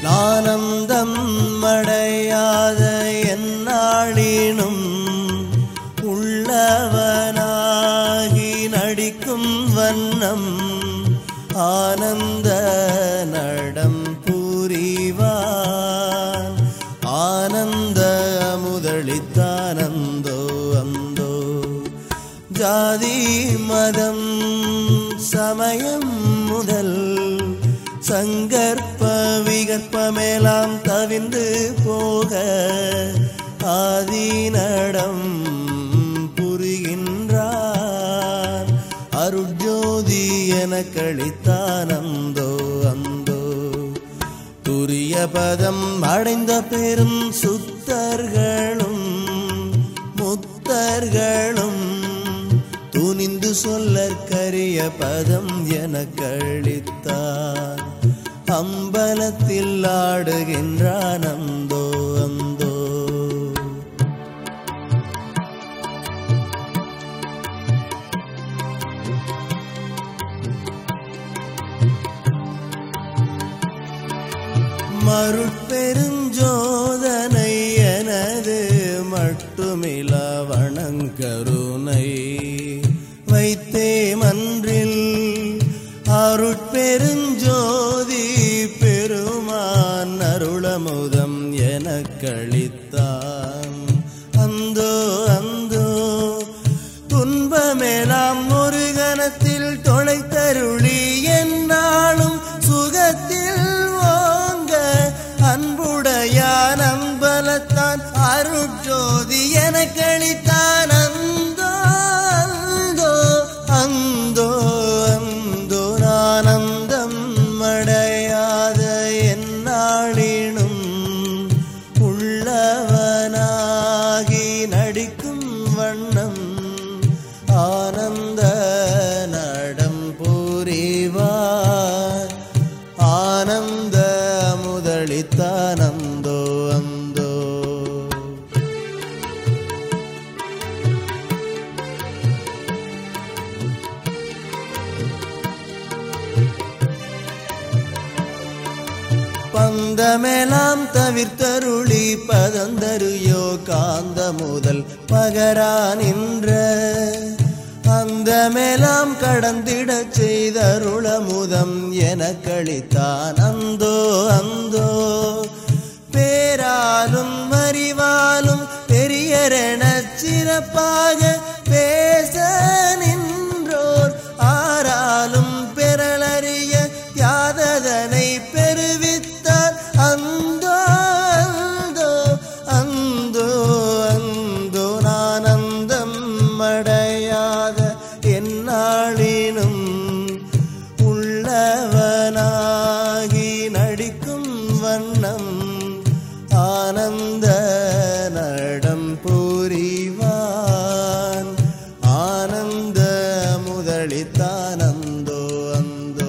ஆனந்தம் அடையாத என்னாளினும் உள்ளவனாகி நடிக்கும் வண்ணம் ஆனந்த நடம் புரிவான் ஆனந்த முதலித்தானந்தோ அந்தோ ஜாதி மதம் சமயம் முதல் சங்கற்ப விகற்பமெல்லாம் தவிந்து போக ஆதீனடம் புரிகின்றார் அருட்ஜோதி என கழித்தானந்தோ அந்தோ துரிய பதம் அடைந்த பெரும் சுத்தர்களும் முத்தர்களும் துணிந்து சொல்லற்கரிய பதம் என கழித்தார் அம்பலத்தில் ஆடுகின்றான் அந்தோ அந்தோ மருட்பெருஞ்சோதனை எனது மட்டுமில வணங்கருணை வைத்தே மன்றில் அருட்பெருஞ்சோதி பெருமான் அருளமுதம் எனக் கழித்தான் அந்தோ அந்தோ துன்பமெல்லாம் ஒரு கணத்தில் தொலைத்தருளி என்னாலும் சுகத்தில் ஓங்க அன்புடையான் அம்பலத்தான் அருட்ஜோதி என கழித்தான் அந்தோ அந்தோ அந்தோ அந்தோ ஆனந்தம் அடையாத என்னாளினும் உள்ளவனாகி நடிக்கும் வண்ணம் ஆனந்த நடம் புரிவார் ஆனந்த முதலித்தானந்தோ அந்தோ பந்தமெலாம் தவிர்த்தருளி பதந்தருயோ காந்த முதல் பகரா நின்ற அந்த மேலாம் கடந்திடச் செய்தருளமுதம் என கழித்தான் அந்தோ அந்தோ பேராலும் அறிவாலும் பெரியரெனச் சிறப்பாக பேச நின்றோர் ஆராலும் பெறலறிய யாததனை பெருவித்தார் அந்தோ அந்தோ அந்தோ அந்தோ ஆனந்தம் அடையாத என்னாளினும் உள்ளவனாகி நடிக்கும் வண்ணம் ஆனந்த நடம் புரிவான் ஆனந்த முதலித்தானந்தோ அந்தோ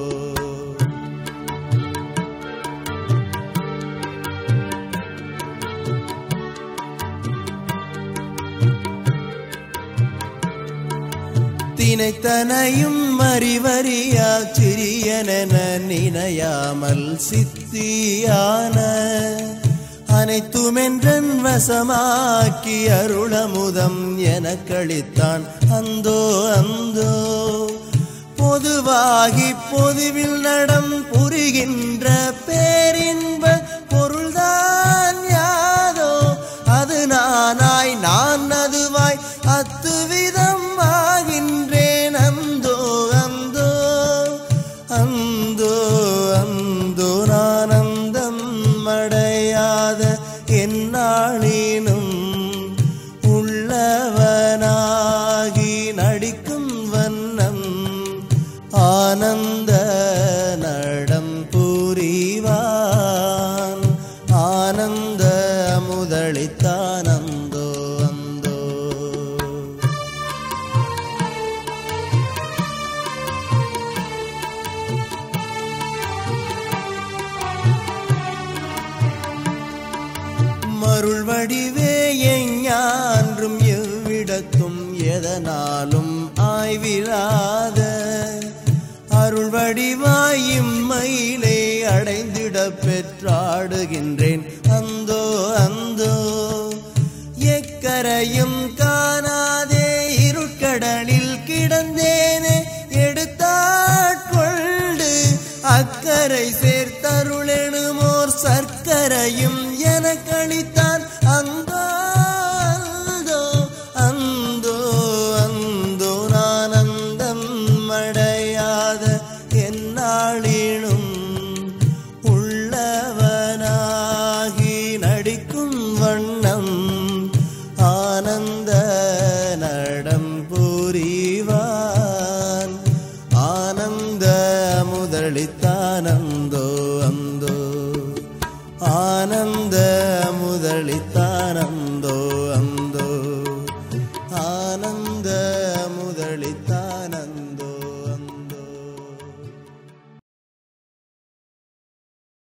தினைத்தனையும் அறிவறியா சிறியனென நினையாமல் சித்தியான அனைத்துமென்றன் வசமாக்கி அருளமுதம் எனக் கழித்தான் அந்தோ அந்தோ பொதுவாகி பொதுவில் நடம் புரிகின்ற பேரின்ப பொருள்தான் யாதோ அது நானாய் நான் அதுவாய் அத்துவிதம் ஆகின்றேன் அந்தோ அந்தோ அந்தோ அந்தோ ஆனந்தம் அடையாத என்னாளினும் உள்ளவனாகி நடிக்கும் வண்ணம் ஆனந்த நடம் புரிவான் ஆனந்த முதலித்தானந்தோ அந்தோ மருள் வடிவே எஞ்ஞான்றும் எவ்விடத்தும் எதனாலும் ஆய்விலாத அருள் வடிவாயும் மயிலை அடைந்திட பெற்றாடுகின்றேன் அந்தோ அந்தோ எக்கரையும் காணாதே இருட்கடலில் கிடந்தேனே எடுத்தாட்கொண்டு அக்கரை சேர்த்தருளெனுமோர் சர்க்கரையும் எனக்களித்தான் அந்தோ அந்தோ அந்தோ அந்தோ ஆனந்தம் அடையாத என்னாளினும் உள்ளவனாகி நடிக்கும் வண்ணம் ஆனந்த நடம் புரிவான் ஆனந்த முதலித்தானந்தோ அந்தோ ஆனந்த